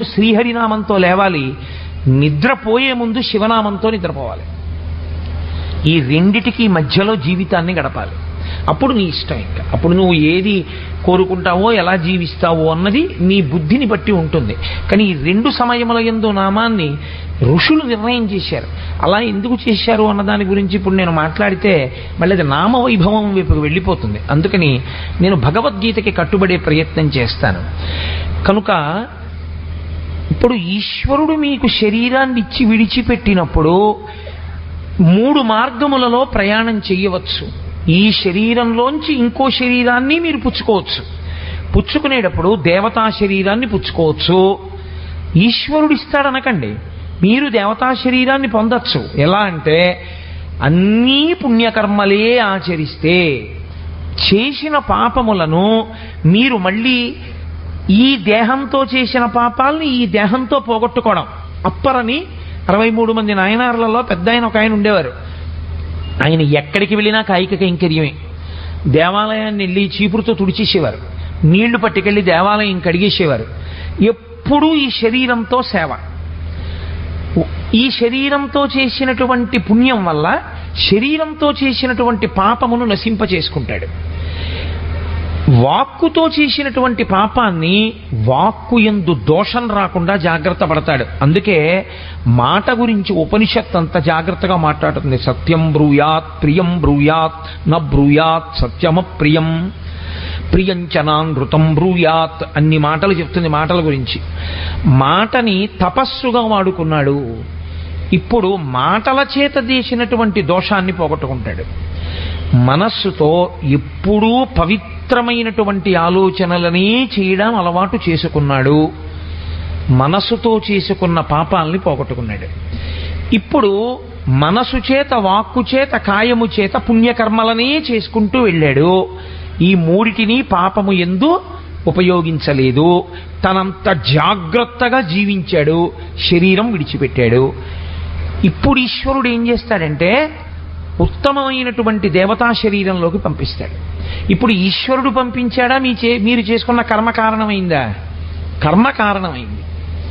శ్రీహరినామంతో లేవాలి నిద్రపోయే ముందు శివనామంతో నిద్రపోవాలి ఈ రెండిటికి మధ్యలో జీవితాన్ని గడపాలి అప్పుడు నీ ఇష్టం ఇంకా అప్పుడు నువ్వు ఏది కోరుకుంటావో ఎలా జీవిస్తావో అన్నది నీ బుద్ధిని బట్టి ఉంటుంది కానీ ఈ రెండు సమయముల ఎందు నామాన్ని ఋషులు నిర్ణయం చేశారు అలా ఎందుకు చేశారు అన్న దాని గురించి ఇప్పుడు నేను మాట్లాడితే మళ్ళీ అది నామవైభవం వైపుకు వెళ్ళిపోతుంది అందుకని నేను భగవద్గీతకి కట్టుబడే ప్రయత్నం చేస్తాను కనుక ఇప్పుడు ఈశ్వరుడు మీకు శరీరాన్ని ఇచ్చి విడిచిపెట్టినప్పుడు మూడు మార్గములలో ప్రయాణం చేయవచ్చు ఈ శరీరంలోంచి ఇంకో శరీరాన్ని మీరు పుచ్చుకోవచ్చు పుచ్చుకునేటప్పుడు దేవతా శరీరాన్ని పుచ్చుకోవచ్చు ఈశ్వరుడు ఇస్తాడనకండి మీరు దేవతా శరీరాన్ని పొందొచ్చు ఎలా అంటే అన్నీ పుణ్యకర్మలే ఆచరిస్తే చేసిన పాపములను మీరు మళ్ళీ ఈ దేహంతో చేసిన పాపాలని ఈ దేహంతో పోగొట్టుకోవడం అప్పరని అరవై మూడు మంది నాయనార్లలో పెద్ద ఆయన ఒక ఆయన ఉండేవారు ఆయన ఎక్కడికి వెళ్ళినా కాయిక కైంకర్యమే దేవాలయాన్ని వెళ్ళి చీపురుతో తుడిచేసేవారు నీళ్లు పట్టుకెళ్ళి దేవాలయం కడిగేసేవారు ఎప్పుడూ ఈ శరీరంతో సేవ ఈ శరీరంతో చేసినటువంటి పుణ్యం వల్ల శరీరంతో చేసినటువంటి పాపమును నశింపచేసుకుంటాడు వాక్కుతో చేసినటువంటి పాపాన్ని వాక్కు ఎందు దోషం రాకుండా జాగ్రత్త పడతాడు అందుకే మాట గురించి ఉపనిషత్ అంత జాగ్రత్తగా మాట్లాడుతుంది సత్యం బ్రూయాత్ ప్రియం బ్రూయాత్ న బ్రూయాత్ సత్యమ ప్రియం ప్రియంచనానృతం బ్రూయాత్ అన్ని మాటలు చెప్తుంది మాటల గురించి మాటని తపస్సుగా వాడుకున్నాడు ఇప్పుడు మాటల చేత చేసినటువంటి దోషాన్ని పోగొట్టుకుంటాడు మనస్సుతో ఎప్పుడూ పవిత్రమైనటువంటి ఆలోచనలనే చేయడం అలవాటు చేసుకున్నాడు మనస్సుతో చేసుకున్న పాపాలని పోగొట్టుకున్నాడు ఇప్పుడు మనసు చేత వాక్కు చేత కాయము చేత పుణ్యకర్మలనే చేసుకుంటూ వెళ్ళాడు ఈ మూడిటిని పాపము ఎందు ఉపయోగించలేదు తనంత జాగ్రత్తగా జీవించాడు శరీరం విడిచిపెట్టాడు ఇప్పుడు ఈశ్వరుడు ఏం చేస్తాడంటే ఉత్తమమైనటువంటి దేవతా శరీరంలోకి పంపిస్తాడు ఇప్పుడు ఈశ్వరుడు పంపించాడా మీ చే మీరు చేసుకున్న కర్మ కారణమైందా కర్మ కారణమైంది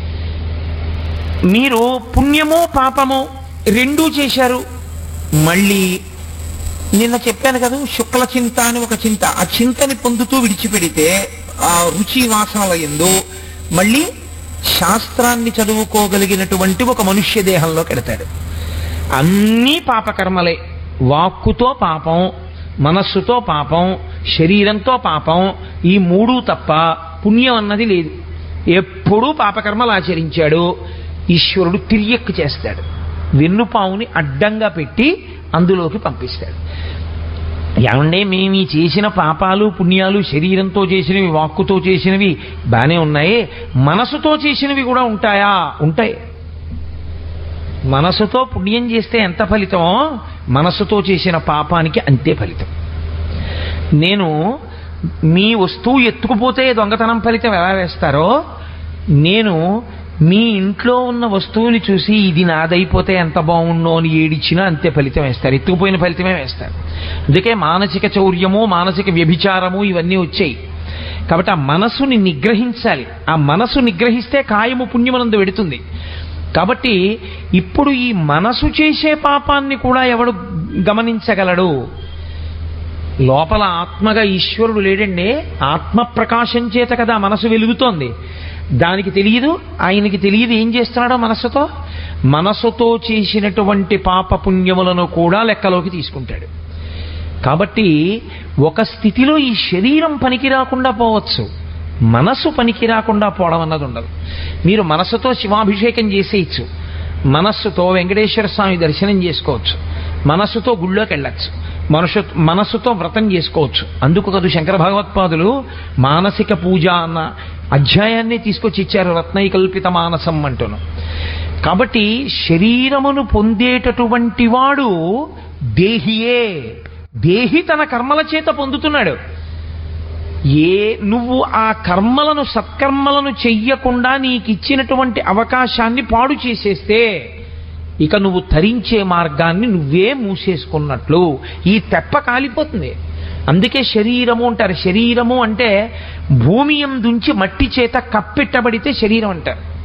మీరు పుణ్యమో పాపమో రెండూ చేశారు మళ్ళీ నిన్న చెప్పాను కదా శుక్ల చింత అని ఒక చింత ఆ చింతని పొందుతూ విడిచిపెడితే ఆ రుచి వాసనల ఎందు మళ్ళీ శాస్త్రాన్ని చదువుకోగలిగినటువంటి ఒక మనుష్య దేహంలో కెడతాడు అన్నీ పాపకర్మలే వాక్కుతో పాపం మనస్సుతో పాపం శరీరంతో పాపం ఈ మూడు తప్ప పుణ్యం అన్నది లేదు ఎప్పుడూ పాపకర్మలు ఆచరించాడు ఈశ్వరుడు తిరియక్కు చేస్తాడు వెన్నుపావుని అడ్డంగా పెట్టి అందులోకి పంపిస్తాడు ఏమంటే మేము ఈ చేసిన పాపాలు పుణ్యాలు శరీరంతో చేసినవి వాక్కుతో చేసినవి బానే ఉన్నాయి మనసుతో చేసినవి కూడా ఉంటాయా ఉంటాయి మనసుతో పుణ్యం చేస్తే ఎంత ఫలితమో మనసుతో చేసిన పాపానికి అంతే ఫలితం నేను మీ వస్తువు ఎత్తుకుపోతే దొంగతనం ఫలితం ఎలా వేస్తారో నేను మీ ఇంట్లో ఉన్న వస్తువుని చూసి ఇది నాదైపోతే ఎంత బాగుండో అని ఏడిచ్చినా అంతే ఫలితం వేస్తారు ఎత్తుకుపోయిన ఫలితమే వేస్తారు అందుకే మానసిక చౌర్యము మానసిక వ్యభిచారము ఇవన్నీ వచ్చాయి కాబట్టి ఆ మనసుని నిగ్రహించాలి ఆ మనసు నిగ్రహిస్తే కాయము పుణ్యమనందు వెడుతుంది కాబట్టి ఇప్పుడు ఈ మనసు చేసే పాపాన్ని కూడా ఎవడు గమనించగలడు లోపల ఆత్మగా ఈశ్వరుడు లేడండి ఆత్మ ప్రకాశం చేత కదా మనసు వెలుగుతోంది దానికి తెలియదు ఆయనకి తెలియదు ఏం చేస్తున్నాడో మనస్సుతో మనసుతో చేసినటువంటి పాప పుణ్యములను కూడా లెక్కలోకి తీసుకుంటాడు కాబట్టి ఒక స్థితిలో ఈ శరీరం పనికి రాకుండా పోవచ్చు మనసు పనికి రాకుండా పోవడం అన్నది ఉండదు మీరు మనసుతో శివాభిషేకం చేసేయచ్చు మనస్సుతో వెంకటేశ్వర స్వామి దర్శనం చేసుకోవచ్చు మనస్సుతో గుళ్ళోకి వెళ్ళచ్చు మనసు మనస్సుతో వ్రతం చేసుకోవచ్చు అందుకు కదా శంకర భగవత్పాదులు మానసిక పూజ అన్న అధ్యాయాన్ని తీసుకొచ్చి ఇచ్చారు రత్నైకల్పిత మానసం అంటును కాబట్టి శరీరమును పొందేటటువంటి వాడు దేహియే దేహి తన కర్మల చేత పొందుతున్నాడు ఏ నువ్వు ఆ కర్మలను సత్కర్మలను చెయ్యకుండా నీకు ఇచ్చినటువంటి అవకాశాన్ని పాడు చేసేస్తే ఇక నువ్వు తరించే మార్గాన్ని నువ్వే మూసేసుకున్నట్లు ఈ తెప్ప కాలిపోతుంది అందుకే శరీరము అంటారు శరీరము అంటే భూమి దుంచి మట్టి చేత కప్పెట్టబడితే శరీరం అంటారు